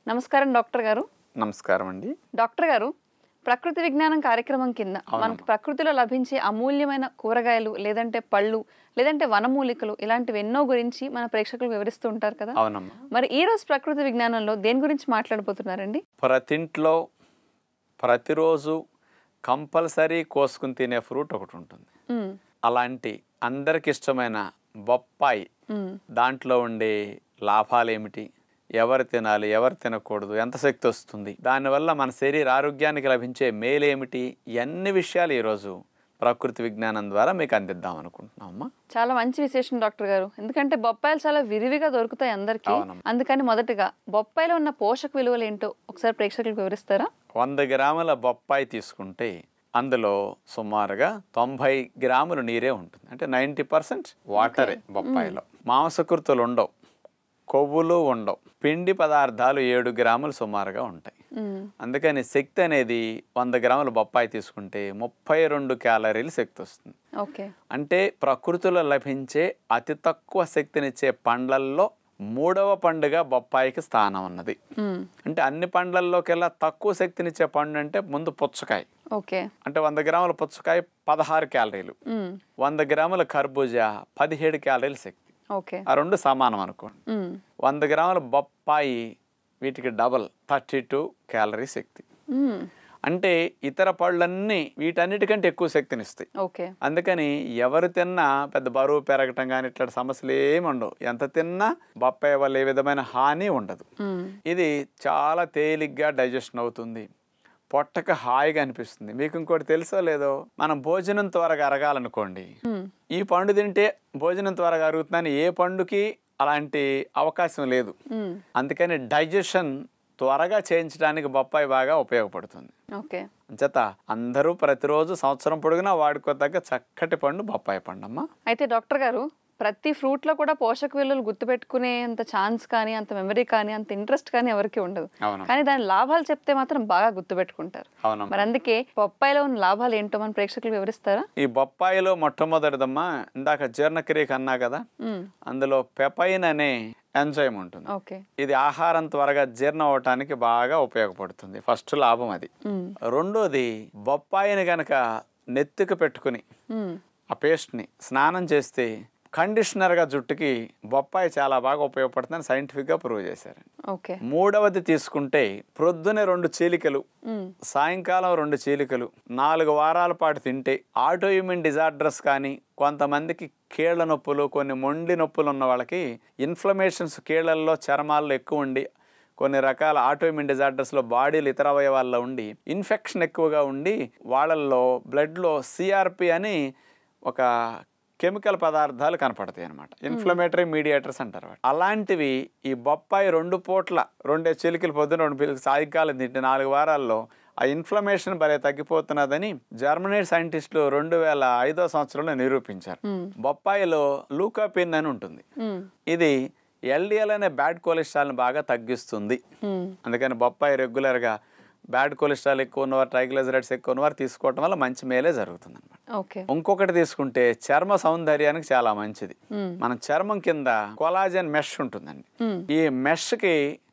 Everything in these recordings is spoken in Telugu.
నమస్కారం డాక్టర్ గారు నమస్కారం అండి డాక్టర్ గారు ప్రకృతి విజ్ఞానం కార్యక్రమం కింద మనకి ప్రకృతిలో లభించే అమూల్యమైన కూరగాయలు లేదంటే పళ్ళు లేదంటే వనమూలికలు ఇలాంటివి ఎన్నో గురించి మన ప్రేక్షకులు వివరిస్తూ ఉంటారు కదా అవునమ్మా మరి ఈ రోజు ప్రకృతి విజ్ఞానంలో దేని గురించి మాట్లాడబోతున్నారండి ప్రతింట్లో ప్రతిరోజు కంపల్సరీ కోసుకుని తినే ఫ్రూట్ ఒకటి ఉంటుంది మ్మ్. అలాంటి అందరికి ఇష్టమైన బొప్పాయి మ్మ్. దాంట్లో ఉండే లాభాలు ఏమిటి ఎవరు తినాలి ఎవరు తినకూడదు ఎంత శక్తి వస్తుంది దానివల్ల మన శరీర ఆరోగ్యానికి లభించే మేలు ఏమిటి ఇవన్నీ విషయాలు ఈరోజు ప్రకృతి విజ్ఞానం ద్వారా మీకు అందిద్దాం అనుకుంటున్నామమ్మా చాలా మంచి విశేషం డాక్టర్ గారు ఎందుకంటే బొప్పాయిలు చాలా విరివిగా దొరుకుతాయి అందరికీ అవునమ్మా. అందుకని మొదటగా బొప్పాయిలో ఉన్న పోషక విలువలు ఏంటో ఒకసారి ప్రేక్షకులకు వివరిస్తారా వంద గ్రాముల బొప్పాయి తీసుకుంటే అందులో సుమారుగా తొంభై గ్రాములు నీరే ఉంటుంది అంటే నైంటీ పర్సెంట్ వాటరే బొప్పాయిలో మాంసకృతులు ఉండవు కొవ్వులు ఉండవు పిండి పదార్థాలు ఏడు గ్రాములు సుమారుగా ఉంటాయి మ్మ్. అందుకని శక్తి అనేది వంద గ్రాముల బొప్పాయి తీసుకుంటే ముప్పై రెండు క్యాలరీలు శక్తి వస్తుంది ఓకే అంటే ప్రకృతిలో లభించే అతి తక్కువ శక్తినిచ్చే పండ్లల్లో మూడవ పండుగ బొప్పాయికి స్థానం ఉన్నది మ్మ్. అంటే అన్ని పండ్లల్లోకెల్లా తక్కువ శక్తినిచ్చే పండు అంటే ముందు పుచ్చకాయ ఓకే అంటే వంద గ్రాముల పుచ్చకాయ పదహారు క్యాలరీలు మ్మ్. వంద గ్రాముల కర్బూజా పదిహేడు క్యాలరీల శక్తి ఓకే ఆ రెండు సమానం అనుకోండి మ్మ్. వంద గ్రాముల బొప్పాయి వీటికి డబల్ థర్టీ టూ క్యాలరీ శక్తి మ్మ్. అంటే ఇతర పళ్ళన్నీ వీటన్నిటికంటే ఎక్కువ శక్తినిస్తాయి ఓకే అందుకని ఎవరు తిన్నా పెద్ద బరువు పెరగటం కానీ ఇట్లాంటి సమస్యలు ఏమి ఉండవు ఎంత తిన్నా బొప్పాయి వల్ల ఏ విధమైన హాని ఉండదు మ్మ్. ఇది చాలా తేలిగ్గా డైజెషన్ అవుతుంది పొట్టక హాయిగా అనిపిస్తుంది మీకు ఇంకోటి తెలుసో లేదో మనం భోజనం త్వరగా అరగాలనుకోండి మ్మ్. ఈ పండు తింటే భోజనం త్వరగా అరుగుతుందని ఏ పండుకి అలాంటి అవకాశం లేదు మ్మ్. అందుకని డైజెషన్ త్వరగా చేయించడానికి బొప్పాయి బాగా ఉపయోగపడుతుంది ఓకే అంచేత అందరూ ప్రతిరోజు సంవత్సరం పొడుగునా వాడుకోదగ్గ చక్కటి పండు బొప్పాయి పండమ్మా అయితే డాక్టర్ గారు ప్రతి ఫ్రూట్లో కూడా పోషక విలువలు గుర్తుపెట్టుకునే అంత ఛాన్స్ కానీ అంత మెమరీ కానీ అంత ఇంట్రెస్ట్ కానీ ఎవరికి ఉండదు అవును కానీ దాని లాభాలు చెప్తే మాత్రం బాగా గుర్తుపెట్టుకుంటారు అవునమ్మా మరి అందుకే బొప్పాయిలో ఉన్న లాభాలు ఏంటో మన ప్రేక్షకులు వివరిస్తారా ఈ బొప్పాయిలో మొట్టమొదటిదమ్మా ఇందాక జీర్ణక్రియకి అన్నా కదా మ్మ్. అందులో పెపైన్ అనే ఎంజైమ్ ఉంటుంది ఓకే ఇది ఆహారం త్వరగా జీర్ణం అవటానికి బాగా ఉపయోగపడుతుంది ఫస్ట్ లాభం అది మ్మ్. రెండోది బొప్పాయిని గనక నెత్తికి పెట్టుకుని మ్మ్. ఆ పేస్ట్ని స్నానం చేస్తే కండిషనర్గా జుట్టుకి బొప్పాయి చాలా బాగా ఉపయోగపడుతుందని సైంటిఫిక్గా ప్రూవ్ చేశారు ఓకే మూడవది తీసుకుంటే ప్రొద్దునే రెండు చీలికలు మ్మ్. సాయంకాలం రెండు చీలికలు నాలుగు వారాల పాటు తింటే ఆటోఇమ్యూన్ డిజార్డర్స్ కానీ కొంతమందికి కీళ్ళ నొప్పులు కొన్ని మొండి నొప్పులు ఉన్న వాళ్ళకి ఇన్ఫ్లమేషన్స్ కీళ్ళల్లో చర్మాల్లో ఎక్కువ ఉండి కొన్ని రకాల ఆటోఇమ్యూన్ డిజార్డర్స్లో బాడీలు ఇతర అవయవాల్లో ఉండి ఇన్ఫెక్షన్ ఎక్కువగా ఉండి వాళ్ళల్లో బ్లడ్లో సిఆర్పి అని ఒక కెమికల్ పదార్థాలు కనపడతాయి అనమాట ఇన్ఫ్లమేటరీ మీడియేటర్స్ అంటారు వాటిని. అలాంటివి ఈ బొప్పాయి రెండు పూట్ల రెండే చిలికలు పొద్దున రెండు పిల్లలు సాయంకాలం తింటే నాలుగు వారాల్లో ఆ ఇన్ఫ్లమేషన్ భలే తగ్గిపోతున్నదని జర్మనీ సైంటిస్టులు రెండు వేల ఐదో సంవత్సరంలో నిరూపించారు మ్మ్. బొప్పాయిలో లూకాపిన్ అని ఉంటుంది మ్మ్. ఇది ఎల్డిఎల్ అనే బ్యాడ్ కొలెస్ట్రాల్ని బాగా తగ్గిస్తుంది మ్మ్. అందుకని బొప్పాయి రెగ్యులర్గా బ్యాడ్ కొలెస్ట్రాల్ ఎక్కువ ఉన్నవారు ట్రైగ్లైజరైడ్స్ ఎక్కువ ఉన్నవారు తీసుకోవటం వల్ల మంచి మేలే జరుగుతుంది అనమాట ఓకే ఇంకొకటి తీసుకుంటే చర్మ సౌందర్యానికి చాలా మంచిది మ్మ్. మన చర్మం కింద కొలాజన్ మెష్ ఉంటుందండి మ్మ్. ఈ మెష్కి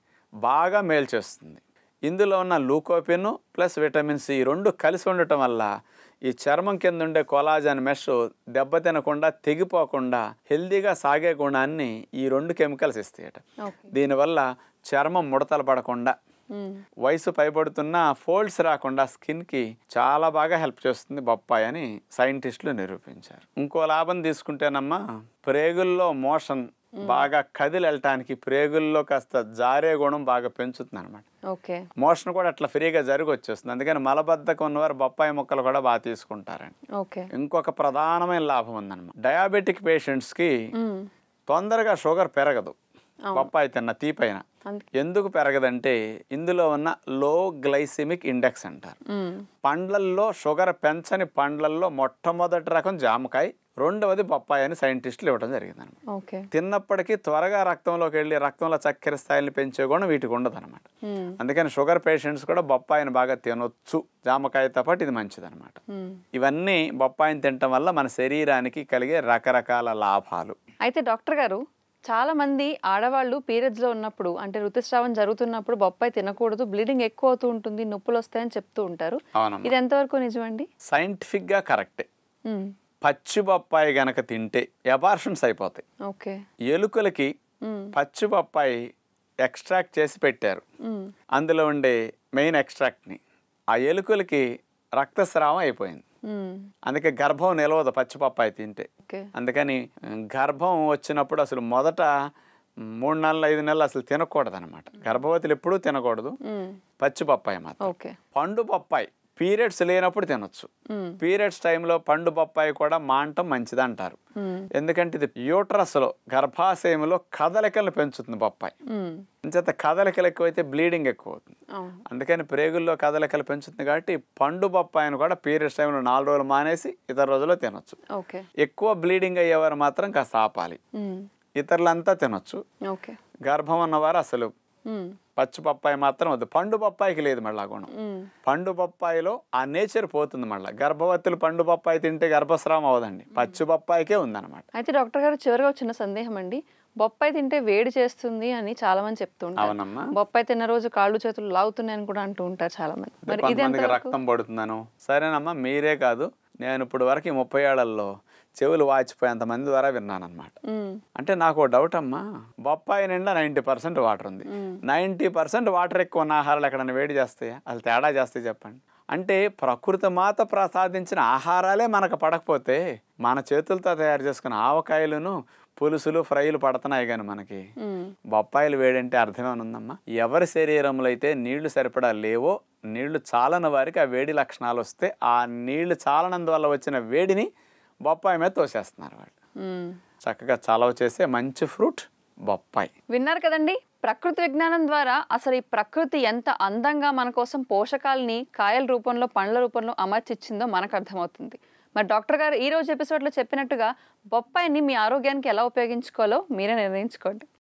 బాగా మేలు చేస్తుంది ఇందులో ఉన్న లూకోపిన్ ప్లస్ విటమిన్ సి రెండు కలిసి ఉండటం వల్ల ఈ చర్మం కింద ఉండే కొలాజన్ మెష్ దెబ్బతినకుండా తెగిపోకుండా హెల్దీగా సాగే గుణాన్ని ఈ రెండు కెమికల్స్ ఇస్తాయట ఓకే దీనివల్ల చర్మం ముడతలు పడకుండా మ్మ్. వయసు పైబడుతున్న ఫోల్డ్స్ రాకుండా స్కిన్కి చాలా బాగా హెల్ప్ చేస్తుంది బొప్పాయి అని సైంటిస్టులు నిరూపించారు ఇంకో లాభం తీసుకుంటేనమ్మా ప్రేగుల్లో మోషన్ బాగా కదిలి వెళ్ళటానికి ప్రేగుల్లో కాస్త జారే గుణం బాగా పెంచుతుంది అనమాట ఓకే మోషన్ కూడా అట్లా ఫ్రీగా జరిగి వచ్చేస్తుంది అందుకని మలబద్ధకం ఉన్నవారు బొప్పాయి మొక్కలు కూడా బాగా తీసుకుంటారండి ఓకే ఇంకొక ప్రధానమైన లాభం ఉందన్నమాట డయాబెటిక్ పేషెంట్స్కి మ్మ్. తొందరగా షుగర్ పెరగదు బొప్పాయి తిన్న తీపైన అందుకే ఎందుకు పెరగదంటే ఇందులో ఉన్న లో గ్లైసిమిక్ ఇండెక్స్ అంటారు మ్మ్. పండ్లల్లో షుగర్ పెంచని పండ్లల్లో మొట్టమొదటి రకం జామకాయ రెండవది బొప్పాయి అని సైంటిస్టులు ఇవ్వడం జరిగింది ఓకే తిన్నప్పటికీ త్వరగా రక్తంలోకి వెళ్ళి రక్తంలో చక్కెర స్థాయిని పెంచే గుణం వీటికి ఉండదు అనమాట మ్మ్. అందుకని షుగర్ పేషెంట్స్ కూడా బొప్పాయిని బాగా తినొచ్చు జామకాయతో పాటు ఇది మంచిదన్నమాట మ్మ్. ఇవన్నీ బొప్పాయిని తినటం వల్ల మన శరీరానికి కలిగే రకరకాల లాభాలు అయితే డాక్టర్ గారు చాలా మంది ఆడవాళ్ళు periods లో ఉన్నప్పుడు అంటే ఋతుస్రావం జరుగుతున్నప్పుడు బొప్పాయి తినకూడదు బ్లీడింగ్ ఎక్కువ అవుతూ ఉంటుంది నొప్పులు వస్తాయని చెప్తూ ఉంటారు అవునమ్మా ఇది ఎంతవరకు నిజమండి సైంటిఫిక్గా కరెక్టే ఉమ్, పచ్చి బొప్పాయి గనక తింటే ఎబార్షన్స్ అయిపోతాయి ఓకే ఎలుకలకి ఉమ్, పచ్చి బొప్పాయి ఎక్స్ట్రాక్ట్ చేసి పెట్టారు ఉమ్, అందులో ఉండే మెయిన్ ఎక్స్ట్రాక్ట్ని ఆ ఎలుకలకి రక్తస్రావం అయిపోయింది ఉమ్, అందుకే గర్భం నిలవదు పచ్చి పప్పాయి తింటే ఓకే అందుకని ఉమ్, గర్భం వచ్చినప్పుడు అసలు మొదట మూడు నెలలు ఐదు నెలలు అసలు తినకూడదు అనమాట గర్భవతులు ఎప్పుడూ తినకూడదు ఉమ్, పచ్చి పప్పాయి మాత్రం ఓకే పండు పప్పాయి పీరియడ్స్ లేనప్పుడు తినొచ్చు ఉమ్, పీరియడ్స్ టైంలో పండు పప్పాయి కూడా మాంటం మంచిది అంటారు ఉమ్, ఎందుకంటే ఇది యూట్రస్లో గర్భాశయంలో కదలికలను పెంచుతుంది పప్పాయి ఉమ్, అంచేత కదలికలు ఎక్కువైతే బ్లీడింగ్ ఎక్కువ అవుతుంది అవును అందుకని ప్రేగుల్లో కదలికలు పెంచుతుంది కాబట్టి పండు పప్పాయిని కూడా పీరియడ్స్ టైంలో నాలుగు రోజులు మానేసి ఇతర రోజుల్లో తినొచ్చు ఓకే ఎక్కువ బ్లీడింగ్ అయ్యేవారు మాత్రం కాస్త ఆపాలి ఉమ్, ఇతరులంతా తినొచ్చు ఓకే గర్భం ఉన్నవారు అసలు ఉమ్, పచ్చి పప్పాయి మాత్రం వద్దు పండు పప్పాయికి లేదు మళ్ళీ ఆ గుణం ఉమ్, పండు పప్పాయిలో ఆ నేచర్ పోతుంది మళ్ళీ గర్భవతులు పండు పప్పాయి తింటే గర్భస్రావం అవదండి పచ్చి పప్పాయికే ఉందన్నమాట అయితే డాక్టర్ గారు చివరిగా ఒక చిన్న సందేహం అండి బొప్పాయి తింటే వేడి చేస్తుంది అని చాలా మంది చెప్తుంటారు అవునమ్మా బొప్పాయి తిన్న రోజు కాళ్ళు చేతులు లాగుతున్నాయి అని కూడా అంటూ ఉంటారు చాలా మంది మరి ఇది కొంతమందికి ఎంతవరకు రక్తం పడుతుందను సరేనమ్మా మీరే కాదు నేను ఇప్పుడు వరకు ఈ ముప్పై ఏళ్లలో చెవులు వాచిపోయేంత మంది ద్వారా విన్నానమాట ఉమ్, అంటే నాకు ఓ డౌట్ అమ్మా బొప్పాయి నిండా నైంటీ పర్సెంట్ వాటర్ ఉంది నైంటీ పర్సెంట్ వాటర్ ఎక్కువ ఉన్న ఆహారాలు ఎక్కడైనా వేడి చేస్తాయా అసలు తేడా చేస్తాయి చెప్పండి అంటే ప్రకృతి మాత ప్రసాదించిన ఆహారాలే మనకు పడకపోతే మన చేతులతో తయారు చేసుకున్న ఆవకాయలను పులుసులు ఫ్రైలు పడుతున్నాయి కానీ మనకి ఉమ్, బొప్పాయిలు వేడంటే అర్థమేమనుందమ్మా ఎవరి శరీరంలో అయితే నీళ్లు సరిపడా లేవో నీళ్లు చాలని వారికి ఆ వేడి లక్షణాలు వస్తే ఆ నీళ్లు చాలనందువల్ల వచ్చిన వేడిని బొప్పాయి మీద తోసేస్తున్నారు వాళ్ళు ఉమ్. చక్కగా చలవ చేసే మంచి ఫ్రూట్ బొప్పాయి విన్నారు కదండి ప్రకృతి విజ్ఞానం ద్వారా అసలు ఈ ప్రకృతి ఎంత అందంగా మన కోసం పోషకాలని కాయల రూపంలో పండ్ల రూపంలో అమర్చిచ్చిందో మనకు అర్థమవుతుంది మరి డాక్టర్ గారు ఈ రోజు ఎపిసోడ్లో చెప్పినట్టుగా బొప్పాయిని మీ ఆరోగ్యానికి ఎలా ఉపయోగించుకోవాలో మీరే నిర్ణయించుకోండి